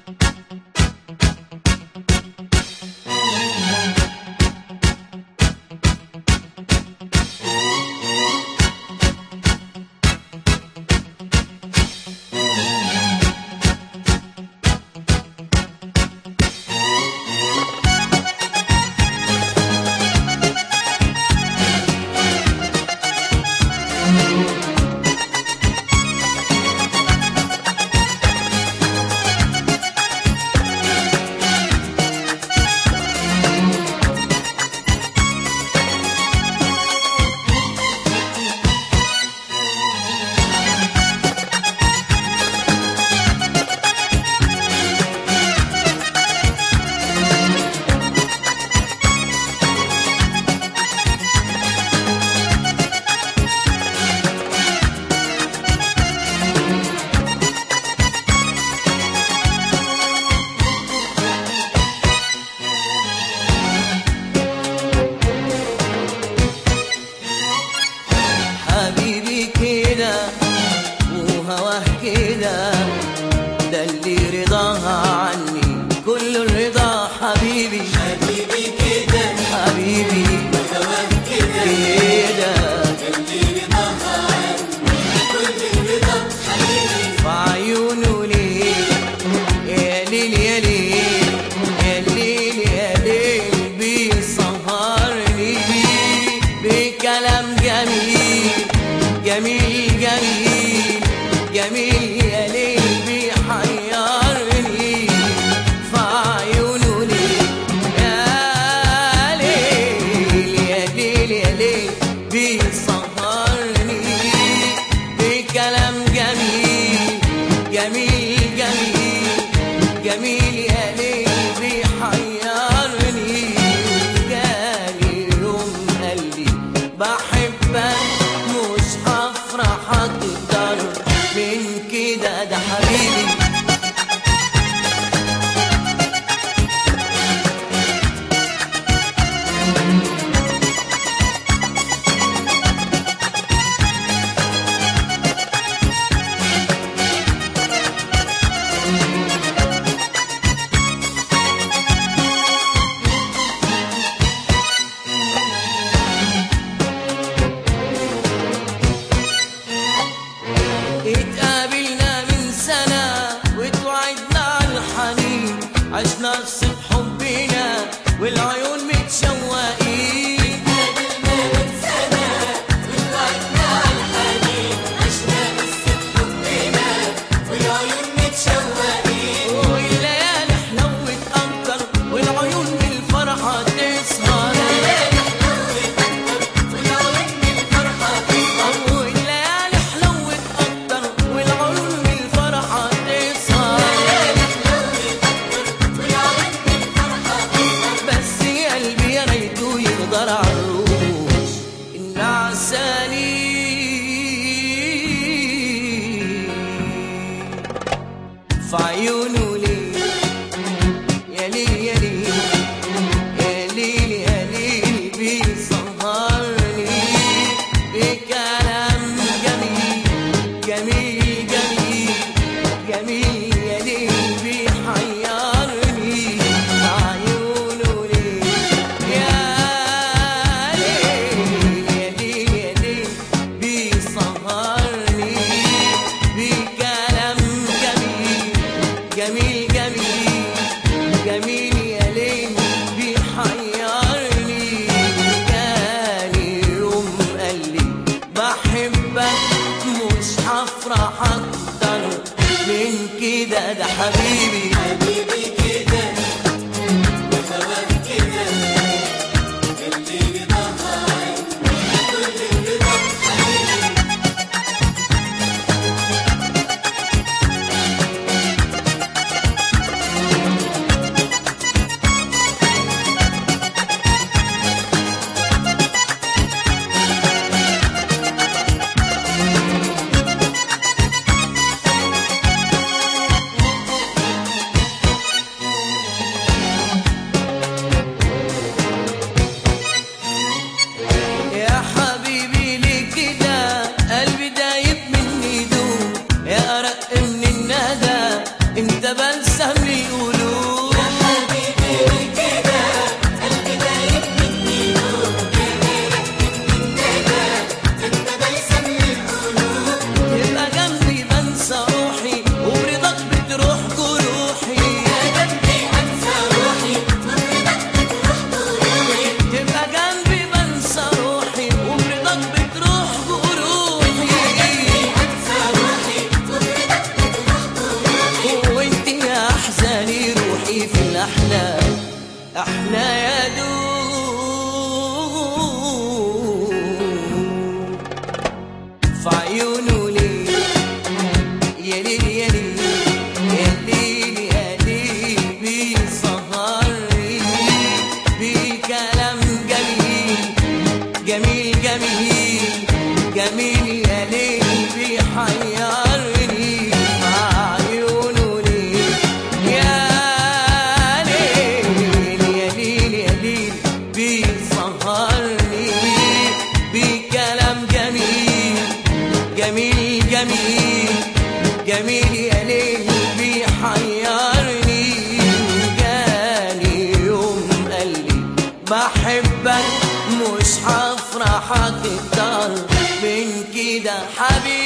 حبيبي كده وهواه كده ده اللي رضاها عني كل الرضا حبيبي حبيبي كده حبيبي وهواك كده كده اللي رضاها عني كل الرضا حبيبي في عيونه ليه يا ليل يا ليل يا ليل يا ليل بيسهرني بكلام جميل جميل جميل جميل يا ليل بيحيرني في عيونه ليه يا ليل يا ليل يا ليل بيسهرني بكلام جميل جميل جميل جميل يا ليل بيحيرني جالي يوم قال لي بحبك مش هفرح اكتر من كده ده حبيبي اتقابلنا من سنة وتوعدنا على الحنين عشنا قصة حبنا والعيون متشوقين قابلنا من سنة وطلعنا على الحنين عشنا قصة حبنا والعيون متشوقين والليالي حلوت أكتر والعيون من الفرحة تسهر ليالي حلوت أكتر والعيون من الفرحة تسهر والليالي حلوت أكتر والعيون من الفرحة تسهر ليالي حلوت أكتر والعيون من الفرحة تسهر بس قلبي يا ريته يقدر عالروح النعساني في عيونه ليه يا ليل يا ليل يا ليل يا ليل بيسهرني بكلام جميل جميل جميل جميل يا ليل بيحيرني عيونه ليه يا ليل يا ليل يا ليل بيسهرني بكلام جميل جميل جميل جميل يا ليل بيحيرني جالي يوم قال لي بحبك مش هفرح اكتر من كده ده حبيبي حبيبي كده وهواك كده اللي رضاها عني كل الرضا حبيبي يا حبيبي ليه كده قلبي دايب مني دوب يا أرق من الندى انت بلسم لي احنا احنا يا دوب في عيونه ليه يا ليل يا ليل يا ليل يا ليل بيسهرني بكلام جميل جميل جميل جميل يا ليل بيحيرني في عيونه ليه يا ليل يا ليل يا ليل بيسهرني بكلام جميل جميل جميل جميل يا ليل بيحيرني جاني يوم قال لي بحبك مش هفرح اكتر من كده حبيبي